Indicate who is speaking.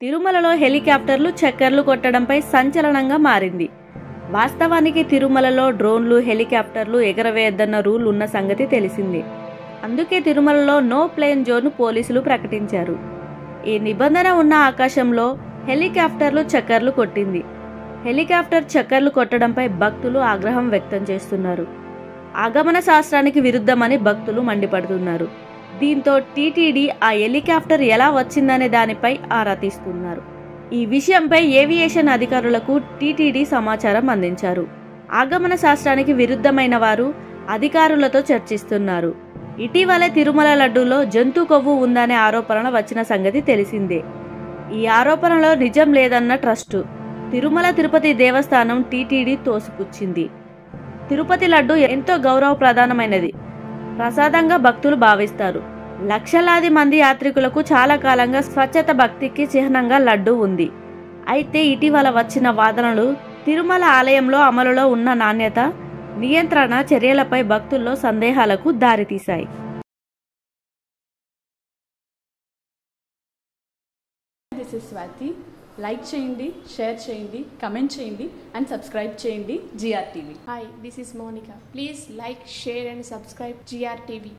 Speaker 1: తిరుమలలో హెలికాప్టర్లు చక్కర్లు కొట్టడంపై సంచలనంగా మారింది వాస్తవానికి తిరుమలలో డ్రోన్లు హెలికాప్టర్లు ఎగరవేయద్దన్న రూల్ ఉన్న సంగతి తెలిసిందే అందుకే తిరుమలలో నో ప్లేన్ జోన్ పోలీసులు ప్రకటించారు ఈ నిబంధన ఉన్న ఆకాశంలో హెలికాప్టర్లు చక్కర్లు కొట్టింది హెలికాప్టర్ చక్కర్లు కొట్టడంపై భక్తులు ఆగ్రహం వ్యక్తం చేస్తున్నారు ఆగమన శాస్త్రానికి విరుద్ధమని భక్తులు మండిపడుతున్నారు దీంతో టీటీడీ ఆ హెలికాప్టర్ ఎలా వచ్చిందనే దానిపై ఆరా తీస్తున్నారు ఈ విషయంపై ఏవియేషన్ అధికారులకు టీటీడీ సమాచారం అందించారు ఆగమన శాస్త్రానికి విరుద్ధమైన వారు అధికారులతో చర్చిస్తున్నారు ఇటీవలే తిరుమల లడ్డూలో జంతు కొవ్వు ఉందనే ఆరోపణ వచ్చిన సంగతి తెలిసిందే ఈ ఆరోపణలో నిజం లేదన్న ట్రస్టు తిరుమల తిరుపతి దేవస్థానం టీటీడీ తోసిపుచ్చింది తిరుపతి లడ్డు ఎంతో గౌరవ ప్రధానమైనది ప్రసాదంగా భక్తులు భావిస్తారు లక్షలాది మంది యాత్రికులకు చాలా కాలంగా స్వచ్ఛత భక్తికి చిహ్నంగా లడ్డు ఉంది అయితే ఇటీవల వచ్చిన వాదనలు తిరుమల ఆలయంలో అమలులో ఉన్న నాణ్యత నియంత్రణ చర్యలపై భక్తుల్లో సందేహాలకు దారితీశాయి
Speaker 2: దిస్ ఇస్ స్వాతి లైక్ చేయండి షేర్ చేయండి కమెంట్ చేయండి అండ్ సబ్స్క్రైబ్ చేయండి GR TV
Speaker 3: Hi, this is Monica. Please like, share, and subscribe GRTV.